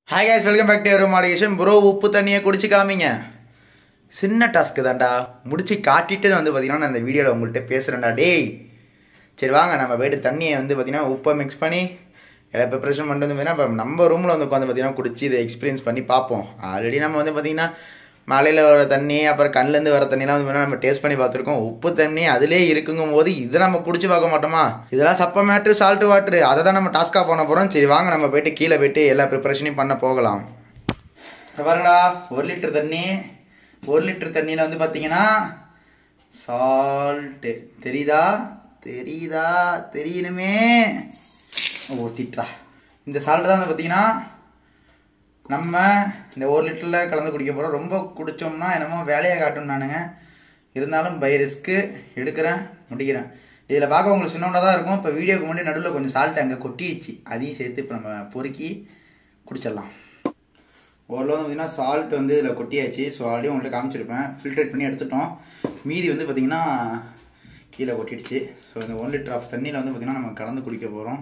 hi guys welcome back to எவரும் modification bro உப்பு தண்ணியை குடிச்சு காமிங்க சின்ன டாஸ்க்கு தான்டா முடிச்சு காட்டிட்டு வந்து பார்த்தீங்கன்னா நான் இந்த வீடியோவில் உங்கள்கிட்ட பேசுகிறேன்டா டேய் சரி வாங்க நம்ம போயிட்டு தண்ணியை வந்து பார்த்தீங்கன்னா உப்பை மிக்ஸ் பண்ணி எல்லாம் ப்ரிப்ரேஷன் பண்ணிட்டு வந்து பார்த்தீங்கன்னா இப்போ நம்ம ரூமில் வந்து உட்காந்து பார்த்தீங்கன்னா குடிச்சு இதை எக்ஸ்பீரியன்ஸ் பண்ணி பார்ப்போம் ஆல்ரெடி நம்ம வந்து பார்த்தீங்கன்னா மலையில் வர தண்ணி அப்புறம் கண்ணுலேருந்து வர தண்ணிலாம் வந்து பார்த்தீங்கன்னா நம்ம டேஸ்ட் பண்ணி பார்த்துருக்கோம் உப்பு தண்ணி அதிலே இருக்குங்கும் போது இதை நம்ம குடிச்சு பார்க்க மாட்டோமா இதெல்லாம் சப்ப மேட்ரு சால்ட் வாட்ரு அதை தான் நம்ம டாஸ்க்காக பண்ண போகிறோம் சரி வாங்க நம்ம போயிட்டு கீழே போயிட்டு எல்லா ப்ரிப்பரேஷனையும் பண்ண போகலாம் இங்க பாருங்கடா ஒரு லிட்டர் தண்ணி ஒரு லிட்டர் தண்ணியில் வந்து பார்த்தீங்கன்னா சால்ட்டு தெரியுதா தெரியுதா தெரியணுமே ஊற்றிட்டா இந்த சால்ட்டு தான் வந்து பார்த்தீங்கன்னா நம்ம இந்த ஒரு லிட்டரில் கலந்து குடிக்க போகிறோம் ரொம்ப குடித்தோம்னா என்னமோ வேலையை காட்டும் நானுங்க இருந்தாலும் பை ரிஸ்க்கு எடுக்கிறேன் முடிக்கிறேன் இதில் பார்க்க உங்களுக்கு சின்னோட தான் இருக்கும் இப்போ வீடியோக்கு முன்னாடி நடுவில் கொஞ்சம் சால்ட் அங்கே கொட்டிடுச்சு அதையும் சேர்த்து இப்போ நம்ம பொறுக்கி குடிச்சிடலாம் ஓரளவு வந்து பார்த்தீங்கன்னா சால்ட் வந்து இதில் கொட்டியாச்சு ஸோ ஆல்ரெடி உங்கள்கிட்ட காமிச்சிருப்பேன் ஃபில்ட்ரேட் பண்ணி எடுத்துட்டோம் மீதி வந்து பார்த்திங்கன்னா கீழே கொட்டிடுச்சு ஸோ இந்த ஒன் லிட்டர் ஆஃப் தண்ணியில் வந்து பார்த்திங்கன்னா நம்ம கலந்து குடிக்க போகிறோம்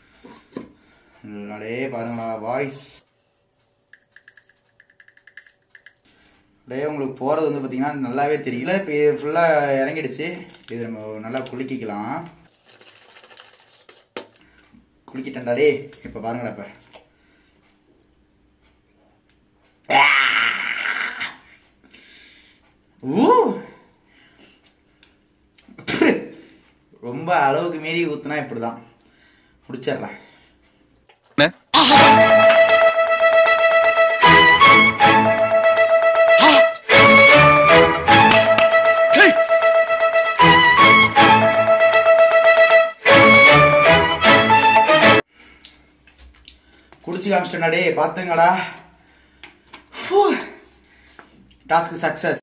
அடே பாருங்களா வாய்ஸ் அப்படியே உங்களுக்கு போகிறது வந்து பார்த்தீங்கன்னா நல்லாவே தெரியல இப்போ இது ஃபுல்லாக இறங்கிடுச்சு இது நம்ம நல்லா குலுக்கிக்கலாம் குளிக்கிட்டேன்டா டே இப்போ பாருங்கடா இப்போ ஊ ரொம்ப அளவுக்கு மீறி ஊத்துனா இப்படிதான் முடிச்சிடுறேன் குடிச்சு காமிச்சிட்டேன்டா டே பார்த்துங்கடா டாஸ்க் சக்ஸஸ்